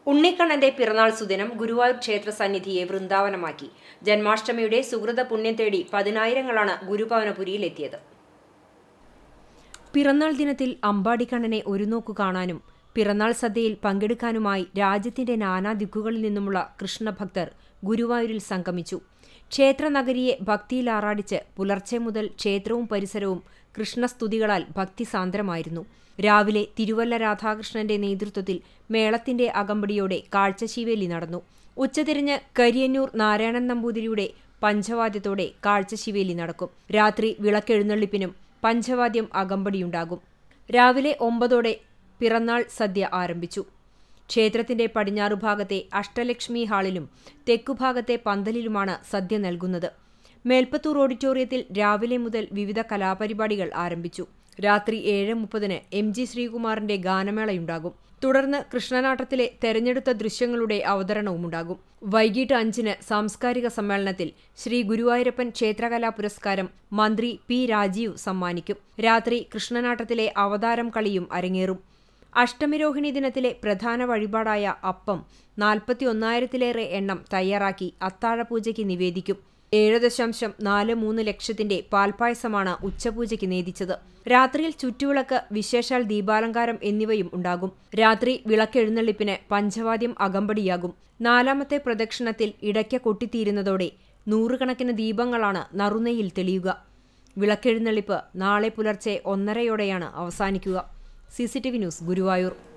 ഉണ്ണിക്കണ്ണന്റെ പിറന്നാൾ സുദിനം ഗുരുവായൂർ ക്ഷേത്ര സന്നിധിയെ വൃന്ദാവനമാക്കി ജന്മാഷ്ടമിയുടെ സുഹൃത പുണ്യം തേടി പതിനായിരങ്ങളാണ് ഗുരുഭവനപുരിയിലെത്തിയത് പിറന്നാൾ ദിനത്തിൽ അമ്പാടിക്കണ്ണനെ ഒരു നോക്കു കാണാനും പിറന്നാൾ സദ്യയിൽ പങ്കെടുക്കാനുമായി രാജ്യത്തിന്റെ നാനാ ദിക്കുകളിൽ നിന്നുമുള്ള കൃഷ്ണഭക്തർ ഗുരുവായൂരിൽ സംഗമിച്ചു ക്ഷേത്രനഗരിയെ ഭക്തിയിൽ ആറാടിച്ച് പുലർച്ചെ മുതൽ ക്ഷേത്രവും പരിസരവും കൃഷ്ണസ്തുതികളാൽ ഭക്തിസാന്ദ്രമായിരുന്നു രാവിലെ തിരുവല്ല രാധാകൃഷ്ണന്റെ നേതൃത്വത്തിൽ മേളത്തിന്റെ അകമ്പടിയോടെ കാഴ്ചശീവേലി നടന്നു ഉച്ചതിരിഞ്ഞ് കരിയന്നൂർ നാരായണൻ നമ്പൂതിരിയുടെ പഞ്ചവാദ്യത്തോടെ കാഴ്ചശിവേലി നടക്കും രാത്രി വിളക്കെഴുന്നള്ളിപ്പിനും പഞ്ചവാദ്യം അകമ്പടിയുണ്ടാകും രാവിലെ ഒമ്പതോടെ പിറന്നാൾ സദ്യ ആരംഭിച്ചു ക്ഷേത്രത്തിന്റെ പടിഞ്ഞാറു ഭാഗത്തെ അഷ്ടലക്ഷ്മി ഹാളിലും തെക്കുഭാഗത്തെ പന്തലിലുമാണ് സദ്യ നൽകുന്നത് മേൽപ്പത്തൂർ ഓഡിറ്റോറിയത്തിൽ രാവിലെ മുതൽ വിവിധ കലാപരിപാടികൾ ആരംഭിച്ചു രാത്രി ഏഴ് മുപ്പതിന് എം ജി ശ്രീകുമാറിന്റെ ഗാനമേളയുണ്ടാകും തുടർന്ന് കൃഷ്ണനാട്ടത്തിലെ തെരഞ്ഞെടുത്ത ദൃശ്യങ്ങളുടെ അവതരണവുമുണ്ടാകും വൈകിട്ട് അഞ്ചിന് സാംസ്കാരിക സമ്മേളനത്തിൽ ശ്രീ ഗുരുവായൂരപ്പൻ ക്ഷേത്രകലാ പുരസ്കാരം മന്ത്രി പി രാജീവ് സമ്മാനിക്കും രാത്രി കൃഷ്ണനാട്ടത്തിലെ അവതാരം കളിയും അരങ്ങേറും അഷ്ടമിരോഹിണി ദിനത്തിലെ പ്രധാന വഴിപാടായ അപ്പം നാൽപ്പത്തിയൊന്നായിരത്തിലേറെ എണ്ണം തയ്യാറാക്കി അത്താഴപൂജയ്ക്ക് നിവേദിക്കും ഏഴ് ദശാംശം നാല് മൂന്ന് ലക്ഷത്തിന്റെ പാൽപ്പായസമാണ് ഉച്ചപൂജയ്ക്ക് നേദിച്ചത് രാത്രിയിൽ ചുറ്റുവിളക്ക് വിശേഷാൽ ദീപാലങ്കാരം എന്നിവയും ഉണ്ടാകും രാത്രി വിളക്കെഴുന്നള്ളിപ്പിന് പഞ്ചവാദ്യം അകമ്പടിയാകും നാലാമത്തെ പ്രദക്ഷിണത്തിൽ ഇടയ്ക്ക കൊട്ടിത്തീരുന്നതോടെ നൂറുകണക്കിന് ദീപങ്ങളാണ് നറുനെയിൽ തെളിയുക വിളക്കെഴുന്നള്ളിപ്പ് നാളെ പുലർച്ചെ ഒന്നരയോടെയാണ് അവസാനിക്കുക സി ന്യൂസ് ഗുരുവായൂർ